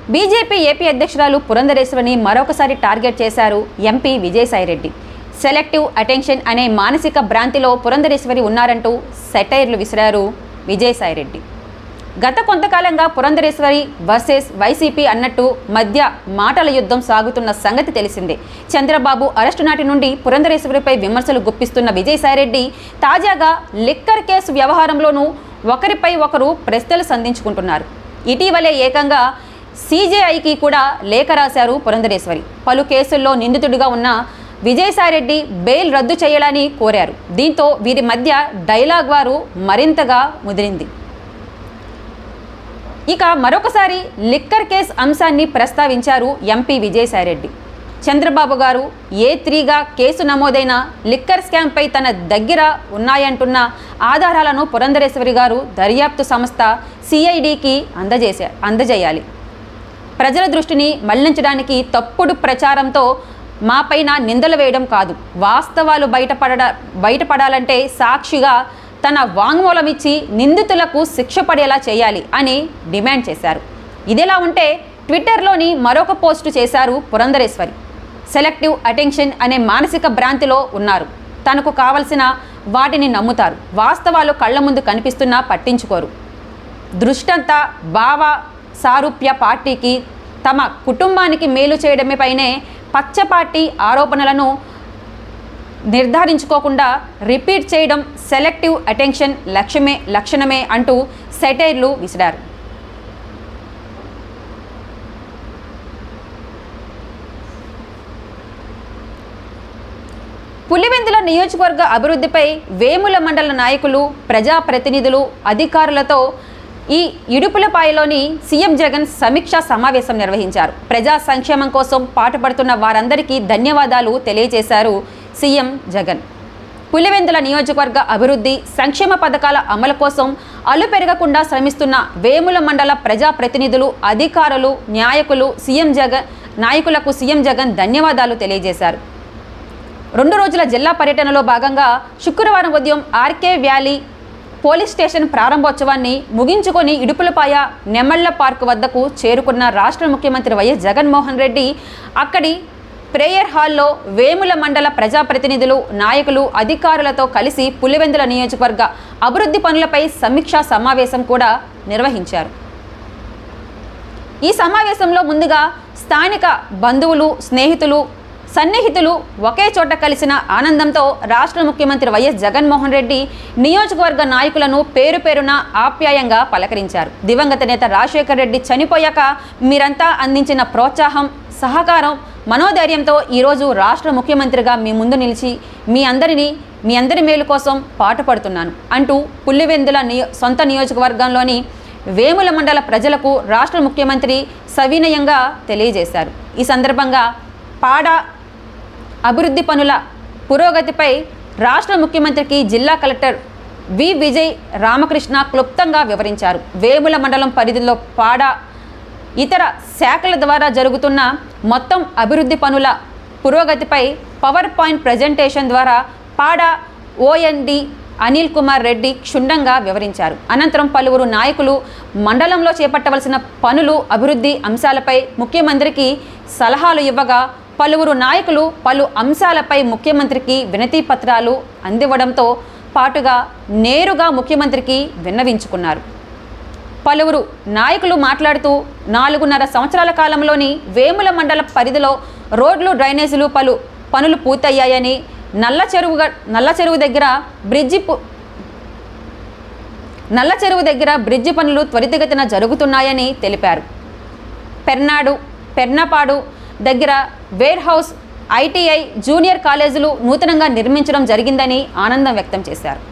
BJP AP అధ్యక్షురాలు పురంధరేశ్వరిని మరొకసారి target చేశారు ఎంపీ విజయసాయిరెడ్డి సెలెక్టివ్ అటెన్షన్ అనే మానసిక భ్రాంతిలో పురంధరేశ్వరి ఉన్నారంటూ సెటైర్లు విసిరారు విజయసాయిరెడ్డి గత కొంతకాలంగా పురంధరేశ్వరి వర్సెస్ వైసీపీ అన్నట్టు మధ్య మాటల యుద్ధం సాగుతున్న సంగతి తెలిసిందే చంద్రబాబు అరెస్టు నాటి నుండి పురంధరేశ్వరిపై విమర్శలు గుప్పిస్తున్న విజయసాయిరెడ్డి తాజాగా లిక్కర్ కేసు వ్యవహారంలోనూ ఒకరిపై ఒకరు ప్రశ్నలు సంధించుకుంటున్నారు ఇటీవలే ఏకంగా సీజేఐకి కూడా లేఖ రాశారు పురంధరేశ్వరి పలు కేసుల్లో నిందితుడిగా ఉన్న విజయసాయిరెడ్డి బెయిల్ రద్దు చేయాలని కోరారు దీంతో వీరి మధ్య డైలాగ్ వారు మరింతగా ముదిరింది ఇక మరొకసారి లిక్కర్ కేస్ అంశాన్ని ప్రస్తావించారు ఎంపీ విజయసాయిరెడ్డి చంద్రబాబు గారు ఏ త్రీగా కేసు నమోదైన లిక్కర్ స్కామ్పై తన దగ్గర ఉన్నాయంటున్న ఆధారాలను పురంధరేశ్వరి గారు దర్యాప్తు సంస్థ సిఐడికి అందజేశారు అందజేయాలి ప్రజల దృష్టిని మళ్లించడానికి తప్పుడు ప్రచారంతో మాపైన నిందలు వేయడం కాదు వాస్తవాలు బయటపడ బయటపడాలంటే సాక్షిగా తన వాంగ్మూలం ఇచ్చి నిందితులకు శిక్ష పడేలా చేయాలి అని డిమాండ్ చేశారు ఇదిలా ఉంటే ట్విట్టర్లోని మరొక పోస్టు చేశారు పురంధరేశ్వరి సెలెక్టివ్ అటెన్షన్ అనే మానసిక భ్రాంతిలో ఉన్నారు తనకు కావలసిన వాటిని నమ్ముతారు వాస్తవాలు కళ్ళ ముందు కనిపిస్తున్నా పట్టించుకోరు దృష్టంతా భావ సారూప్య పార్టీకి తమ కుటుంబానికి మేలు చేయడమే పైనే పచ్చపార్టీ ఆరోపణలను నిర్ధారించుకోకుండా రిపీట్ చేయడం సెలెక్టివ్ అటెన్షన్ లక్ష్యమే లక్షణమే అంటూ సెటైర్లు విసిరారు పులివెందుల నియోజకవర్గ అభివృద్ధిపై వేముల మండల నాయకులు ప్రజాప్రతినిధులు అధికారులతో ఈ ఇడుపులపాయలోని సీఎం జగన్ సమీక్షా సమావేశం నిర్వహించారు ప్రజా సంక్షేమం కోసం పాటుపడుతున్న వారందరికీ ధన్యవాదాలు తెలియజేశారు సీఎం జగన్ పులివెందుల నియోజకవర్గ అభివృద్ధి సంక్షేమ పథకాల అమలు కోసం అలు పెరగకుండా శ్రమిస్తున్న వేముల మండల ప్రజాప్రతినిధులు అధికారులు న్యాయకులు సీఎం జగన్ నాయకులకు సీఎం జగన్ ధన్యవాదాలు తెలియజేశారు రెండు రోజుల జిల్లా పర్యటనలో భాగంగా శుక్రవారం ఉదయం ఆర్కే వ్యాలీ పోలీస్ స్టేషన్ ప్రారంభోత్సవాన్ని ముగించుకొని ఇడుపులపాయ నెమళ్ల పార్క్ వద్దకు చేరుకున్న రాష్ట్ర ముఖ్యమంత్రి వైఎస్ జగన్మోహన్ రెడ్డి అక్కడి ప్రేయర్ హాల్లో వేముల మండల ప్రజాప్రతినిధులు నాయకులు అధికారులతో కలిసి పులివెందుల నియోజకవర్గ అభివృద్ధి పనులపై సమీక్షా సమావేశం కూడా నిర్వహించారు ఈ సమావేశంలో ముందుగా స్థానిక బంధువులు స్నేహితులు సన్నిహితులు ఒకే చోట కలిసిన ఆనందంతో రాష్ట్ర ముఖ్యమంత్రి వైఎస్ జగన్మోహన్ రెడ్డి నియోజకవర్గ నాయకులను పేరు పేరున ఆప్యాయంగా పలకరించారు దివంగత నేత రాజశేఖర్ రెడ్డి చనిపోయాక మీరంతా అందించిన ప్రోత్సాహం సహకారం మనోధైర్యంతో ఈరోజు రాష్ట్ర ముఖ్యమంత్రిగా మీ ముందు నిలిచి మీ అందరినీ మీ అందరి మేలు కోసం పాటుపడుతున్నాను అంటూ పుల్లివెందుల నియో సొంత నియోజకవర్గంలోని వేముల మండల ప్రజలకు రాష్ట్ర ముఖ్యమంత్రి సవినయంగా తెలియజేశారు ఈ సందర్భంగా పాడ అభివృద్ధి పనుల పురోగతిపై రాష్ట్ర ముఖ్యమంత్రికి జిల్లా కలెక్టర్ వి విజయ్ రామకృష్ణ క్లుప్తంగా వివరించారు వేముల మండలం పరిధిలో పాడ ఇతర శాఖల ద్వారా జరుగుతున్న మొత్తం అభివృద్ధి పనుల పురోగతిపై పవర్ పాయింట్ ప్రజెంటేషన్ ద్వారా పాడ ఓఎన్డి అనిల్ కుమార్ రెడ్డి క్షుణ్ణంగా వివరించారు అనంతరం పలువురు నాయకులు మండలంలో చేపట్టవలసిన పనులు అభివృద్ధి అంశాలపై ముఖ్యమంత్రికి సలహాలు ఇవ్వగా పలువురు నాయకులు పలు అంశాలపై ముఖ్యమంత్రికి వినతి పత్రాలు అందివ్వడంతో పాటుగా నేరుగా ముఖ్యమంత్రికి విన్నవించుకున్నారు పలువురు నాయకులు మాట్లాడుతూ నాలుగున్నర సంవత్సరాల కాలంలోని వేముల మండల పరిధిలో రోడ్లు డ్రైనేజీలు పలు పనులు పూర్తయ్యాయని నల్ల చెరువు నల్ల చెరువు దగ్గర బ్రిడ్జి పు- నల్ల చెరువు దగ్గర బ్రిడ్జి పనులు త్వరితగతిన జరుగుతున్నాయని తెలిపారు పెర్నాడు పెర్నపాడు దగ్గర వేర్ హౌస్ ఐటీఐ జూనియర్ కాలేజీలు నూతనంగా నిర్మించడం జరిగిందని ఆనందం వ్యక్తం చేశారు